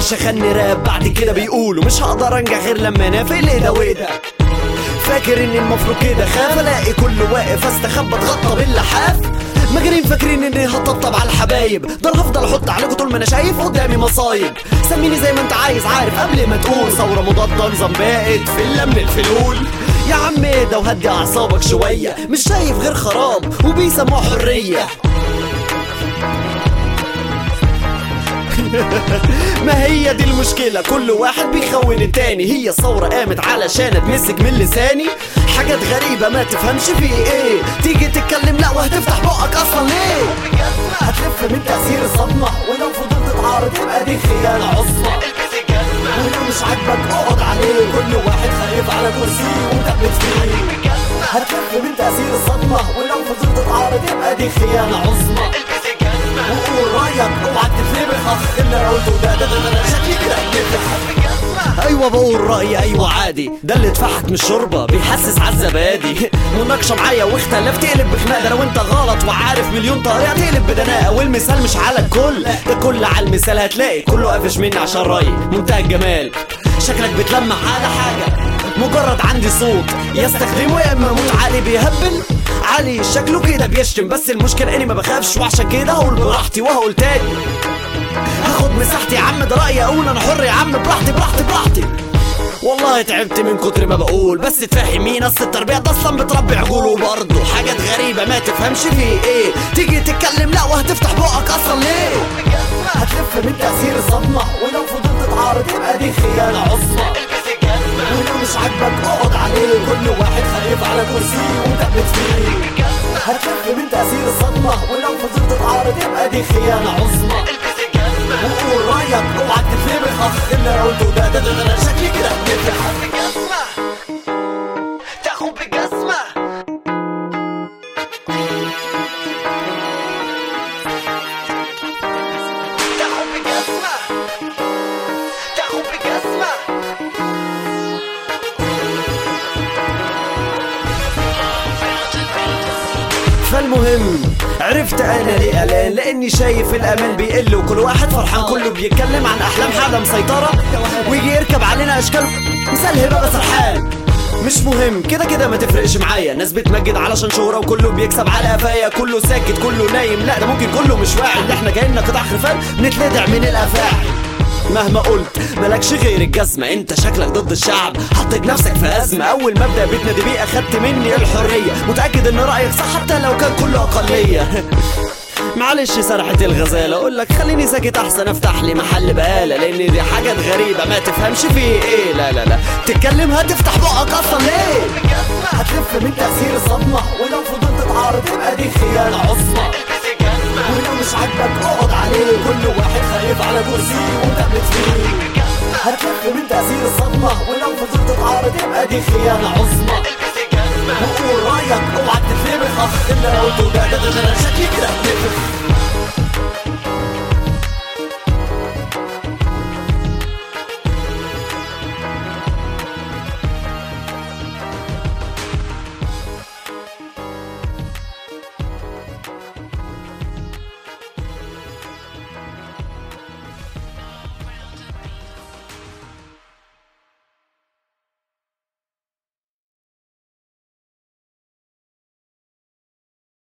اقدرش اغني راب بعد كده بيقولوا مش هقدر انجح غير لما انافق ليه ده وده فاكر اني المفروض كده خاف الاقي كله واقف استخبى اتغطى باللحاف مجرين فاكرين اني هطبطب على الحبايب ده انا هفضل احط عليكم طول ما انا شايف قدامي مصايب سميني زي ما انت عايز عارف قبل ما تقول ثوره مضاده نظام باقت فيلا من الفلول يا عم اهدى وهدي اعصابك شويه مش شايف غير خراب وبيسموها حريه ما هي دي المشكلة كل واحد بيخون التاني هي الثورة قامت علشان اتمسك من لساني حاجات غريبة ما تفهمش في ايه تيجي تتكلم لا وهتفتح بقك اصلا ليه هتلف من تأثير الصدمة ولو فضلت تعارض يبقى دي خيانة عظمى ولو مش عاجبك اقعد عليه كل واحد خايف على كرسيه ومثبت فيه هتلف من تأثير الصدمة ولو فضلت تعارض يبقى دي خيانة عظمى وقول رايك اوعى تتلبخ اخ اللي انا قلته ده ده ده ده ده شكلي كده بنفخ. ايوه بقول رايي ايوه عادي ده اللي اتفحت من الشوربه بيحسس عالزبادي مناقشه معايا واختلاف تقلب بخناقه ده لو انت غلط وعارف مليون طريقه تقلب بدناءه والمثال مش على الكل ده كل على المثال هتلاقي كله قافش مني عشان رايي منتهى الجمال شكلك بتلمح على حاجه مجرد عندي صوت يستخدمه يا اما اموت علي بيهبل علي شكله كده بيشتم بس المشكلة اني ما بخافش وعشان كده هقول براحتي وهقول تاني هاخد مساحتي يا عم ده رأيي اقول انا حر يا عم براحتي براحتي براحتي والله تعبت من كتر ما بقول بس تفهمين اصل التربية ده اصلا بتربي عقول وبرضه حاجات غريبة ما تفهمش فيه ايه تيجي تتكلم لا وهتفتح بقك اصلا ليه هتلف من تأثير الصدمة ولو فضلت تعارض يبقى دي خيانة عظمى ولو مش عاجبك اقعد عليه كل واحد خايف على كرسيه ومثبت فيه هتلف من تأثير الصدمة ولو فضلت تعارض يبقى دي خيانة عظمى وقول رايك اوعى تتلبخ اخ اللي انا قلته ده ده ده ده, ده شكلي كده بنفخ تاخد بجزمة تاخد بجزمة تاخد بجزمة فالمهم عرفت انا ليه قلقان لاني شايف الامان بيقل وكل واحد فرحان كله بيتكلم عن احلام حاله مسيطره ويجي يركب علينا اشكال مثال هبه سرحان مش مهم كده كده ما تفرقش معايا ناس بتمجد علشان شهرة وكله بيكسب على قفايا كله ساكت كله نايم لا ده ممكن كله مش واعي ان احنا جايين قطع خرفان بنتلدع من الافاعي مهما قلت مالكش غير الجزمة انت شكلك ضد الشعب حطيت نفسك في أزمة أول مبدأ بتنادي بيه أخدت مني الحرية متأكد إن رأيك صح حتى لو كان كله أقلية معلش سرحت الغزالة اقول لك خليني ساكت احسن افتح لي محل بقالة لان دي حاجات غريبة ما تفهمش فيه ايه لا لا لا تتكلم هتفتح بقك اصلا ليه هتلف من تأثير الصدمة ولو فضلت تعارض يبقى دي خيانة عظمى ولو مش عاجبك اقعد عليه كل واحد خايف على كرسيه ومثبت فيه هتلف من تأثير الصدمة ولو فضلت تعارض يبقى دي خيانة عظمى وقول رايك اوعى تتلبخ اخ اللي انا قلته ده ده ده ده شكلي كده بنفخ